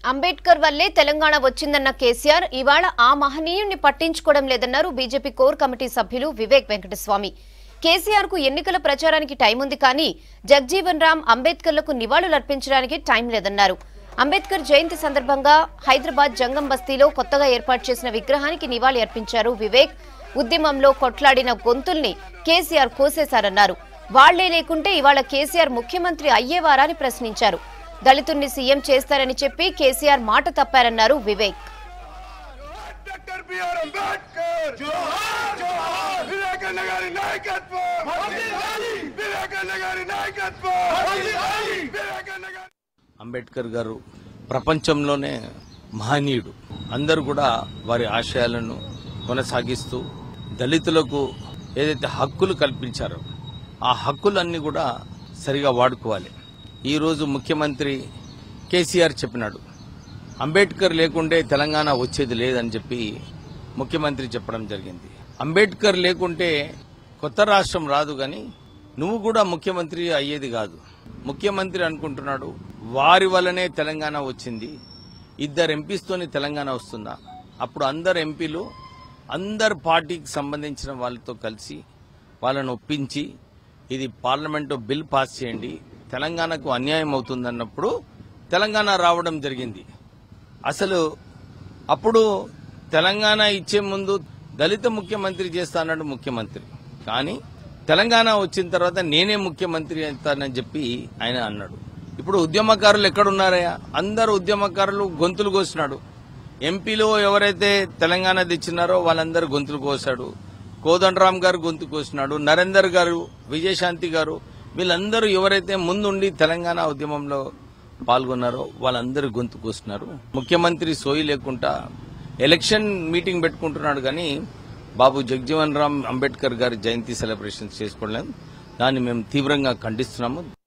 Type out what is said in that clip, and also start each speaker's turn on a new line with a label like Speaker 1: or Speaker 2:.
Speaker 1: అంబేద్కర్ వల్లే తెలంగాణ వచ్చిందన్న కేసీఆర్ ఇవాళ ఆ మహనీయుణ్ణి పట్టించుకోవడం లేదన్నారు బీజేపీ కోర్ కమిటీ సభ్యులు వివేక్ వెంకటస్వామి కేసీఆర్ కు ఎన్నికల ప్రచారానికి టైం ఉంది కానీ జగ్జీవన్ రామ్ అంబేద్కర్లకు నివాళులర్పించడానికి టైం లేదన్నారు అంబేద్కర్ జయంతి సందర్భంగా హైదరాబాద్ జంగం బస్తీలో కొత్తగా ఏర్పాటు చేసిన విగ్రహానికి నివాళి అర్పించారు వివేక్ ఉద్యమంలో కొట్లాడిన గొంతుల్ని కేసీఆర్ కోసేశారన్నారు వాళ్లే లేకుంటే ఇవాళ కేసీఆర్ ముఖ్యమంత్రి అయ్యేవారా అని ప్రశ్నించారు దళితుణ్ణి సీఎం చేస్తారని చెప్పి కేసీఆర్ మాట తప్పారన్నారు వివేక్
Speaker 2: డాక్టర్ బిఆర్ అంబేద్కర్ జోహార్ జోహార్ వివేకానంద గారి నాయకత్వం వివేకానంద గారి నాయకత్వం వివేకానంద గారి
Speaker 3: అంబేద్కర్ గారు ప్రపంచంలోనే మహనీయుడు అందరూ కూడా వారి ఆశయాలను కొనసాగిస్తూ దళితులకు ఏదైతే హక్కులు కల్పించారో ఆ హక్కులన్నీ కూడా సరిగా వాడుకోవాలి ఈరోజు ముఖ్యమంత్రి కేసీఆర్ చెప్పినాడు అంబేద్కర్ లేకుంటే తెలంగాణ వచ్చేది లేదని చెప్పి ముఖ్యమంత్రి చెప్పడం జరిగింది అంబేద్కర్ లేకుంటే కొత్త రాష్ట్రం రాదు గాని నువ్వు కూడా ముఖ్యమంత్రి అయ్యేది కాదు ముఖ్యమంత్రి అనుకుంటున్నాడు వారి వల్లనే తెలంగాణ వచ్చింది ఇద్దరు ఎంపీస్తోని తెలంగాణ వస్తుందా అప్పుడు అందరు ఎంపీలు అందరు పార్టీకి సంబంధించిన వాళ్ళతో కలిసి వాళ్ళను ఒప్పించి ఇది పార్లమెంటు బిల్ పాస్ చేయండి తెలంగాణకు అన్యాయం అవుతుందన్నప్పుడు తెలంగాణ రావడం జరిగింది అసలు అప్పుడు తెలంగాణ ఇచ్చే ముందు దళిత ముఖ్యమంత్రి చేస్తానన్నాడు ముఖ్యమంత్రి కానీ తెలంగాణ వచ్చిన తర్వాత నేనే ముఖ్యమంత్రి అవుతానని చెప్పి ఆయన అన్నాడు ఇప్పుడు ఉద్యమకారులు ఎక్కడున్నారయ్యా అందరు ఉద్యమకారులు గొంతులు కోసినాడు ఎంపీలు ఎవరైతే తెలంగాణ తెచ్చినారో వాళ్ళందరూ గొంతులు కోసాడు కోదండరామ్ గారు గొంతు కోసినాడు నరేందర్ గారు విజయశాంతి గారు వీళ్ళందరూ ఎవరైతే ముందుండి తెలంగాణ ఉద్యమంలో పాల్గొన్నారో వాళ్ళందరూ గొంతు కోస్తున్నారు ముఖ్యమంత్రి సోయి లేకుండా ఎలక్షన్ మీటింగ్ పెట్టుకుంటున్నాడు కానీ బాబు జగజీవన్ రామ్ అంబేద్కర్ గారి జయంతి సెలబ్రేషన్స్ చేసుకోవడం దాన్ని మేము తీవ్రంగా ఖండిస్తున్నాము